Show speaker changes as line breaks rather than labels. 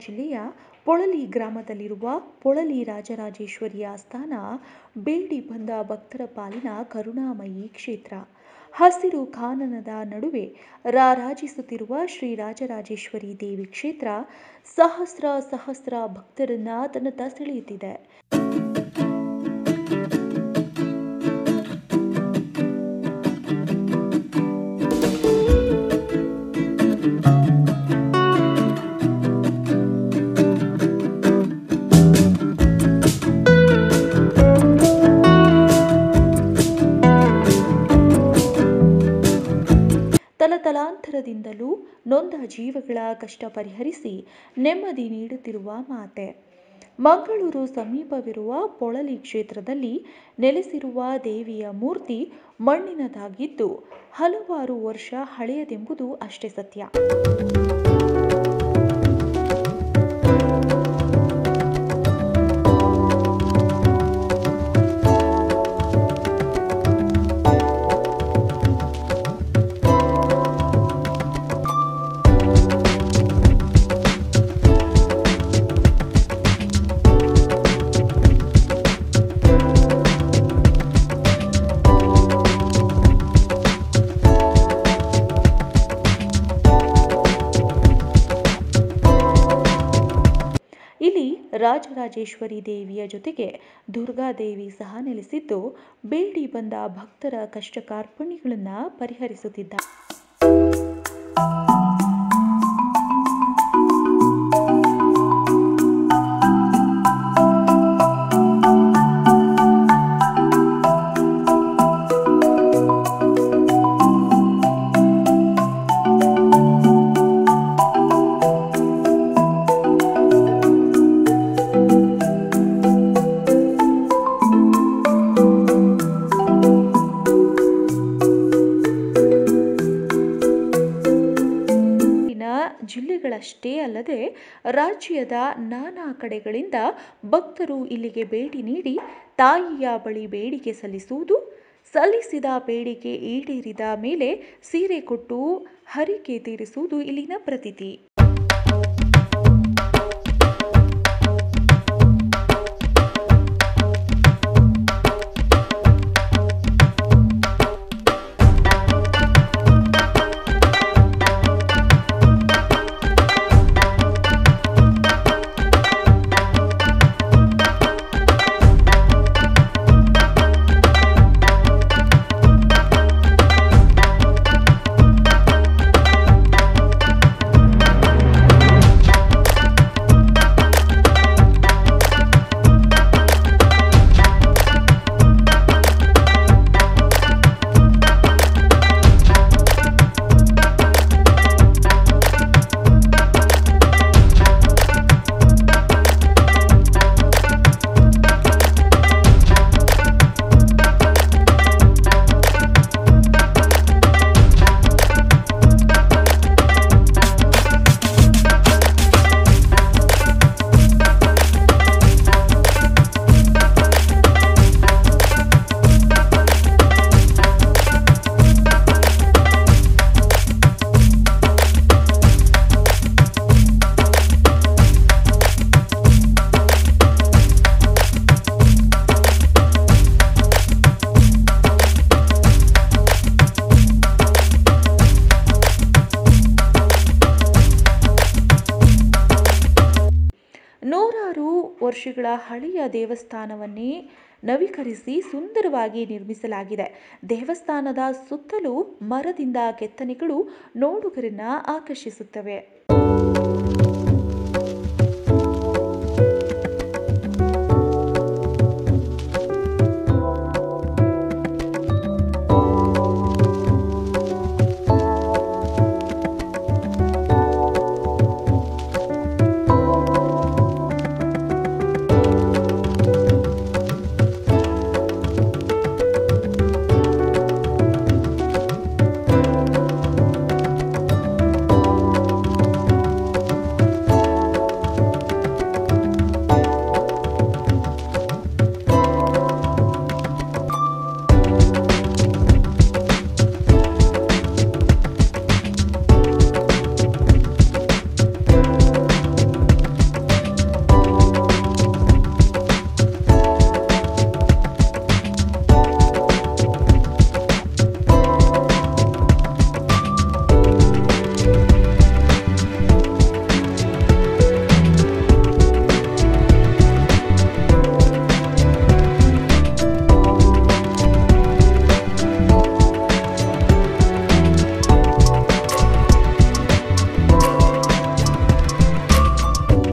ಜಿಲ್ಲೆಯ ಪೊಳಲಿ ಗ್ರಾಮದಲ್ಲಿರುವ ಪೊಳಲಿ ರಾಜರಾಜೇಶ್ವರಿಯ ಆಸ್ಥಾನ ಬೇಡಿ ಬಂದ ಭಕ್ತರ ಪಾಲಿನ ಕರುಣಾಮಯಿ ಕ್ಷೇತ್ರ ಹಸಿರು ಕಾನನದ ನಡುವೆ ರಾರಾಜಿಸುತ್ತಿರುವ ಶ್ರೀ ರಾಜರಾಜೇಶ್ವರಿ ದೇವಿ ಕ್ಷೇತ್ರ ಸಹಸ್ರ ಸಹಸ್ರ ಭಕ್ತರನ್ನ ತನ್ನತ್ತ ಸೆಳೆಯುತ್ತಿದೆ ತಲತಲಾಂತರದಿಂದಲೂ ನೊಂದ ಜೀವಗಳ ಕಷ್ಟ ಪರಿಹರಿಸಿ ನೆಮ್ಮದಿ ನೀಡುತ್ತಿರುವ ಮಾತೆ ಮಂಗಳೂರು ಸಮೀಪವಿರುವ ಪೊಳಲಿ ಕ್ಷೇತ್ರದಲ್ಲಿ ನೆಲೆಸಿರುವ ದೇವಿಯ ಮೂರ್ತಿ ಮಣ್ಣಿನದಾಗಿದ್ದು ಹಲವಾರು ವರ್ಷ ಹಳೆಯದೆಂಬುದು ಅಷ್ಟೇ ಸತ್ಯ ಇಲ್ಲಿ ರಾಜರಾಜೇಶ್ವರಿ ದೇವಿಯ ಜೊತೆಗೆ ದುರ್ಗಾದೇವಿ ಸಹ ನೆಲೆಸಿದ್ದು ಬೇಡಿ ಬಂದ ಭಕ್ತರ ಕಷ್ಟ ಕಾರ್ಪಣ್ಯಗಳನ್ನು ಪರಿಹರಿಸುತ್ತಿದ್ದಾರೆ ಇಲ್ಲಿನ ಜಿಲ್ಲೆಗಳಷ್ಟೇ ಅಲ್ಲದೆ ರಾಜ್ಯದ ನಾನಾ ಕಡೆಗಳಿಂದ ಭಕ್ತರು ಇಲ್ಲಿಗೆ ಭೇಟಿ ನೀಡಿ ತಾಯಿಯ ಬಳಿ ಬೇಡಿಕೆ ಸಲ್ಲಿಸುವುದು ಸಲ್ಲಿಸಿದ ಬೇಡಿಕೆ ಈಡೇರಿದ ಮೇಲೆ ಸೀರೆ ಕೊಟ್ಟು ಹರಿಕೆ ತೀರಿಸುವುದು ಇಲ್ಲಿನ ಪ್ರತೀತಿ ನೂರಾರು ವರ್ಷಗಳ ಹಳೆಯ ದೇವಸ್ಥಾನವನ್ನೇ ನವೀಕರಿಸಿ ಸುಂದರವಾಗಿ ನಿರ್ಮಿಸಲಾಗಿದೆ ದೇವಸ್ಥಾನದ ಸುತ್ತಲೂ ಮರದಿಂದ ಕೆತ್ತನೆಗಳು ನೋಡುಗರನ್ನ ಆಕರ್ಷಿಸುತ್ತವೆ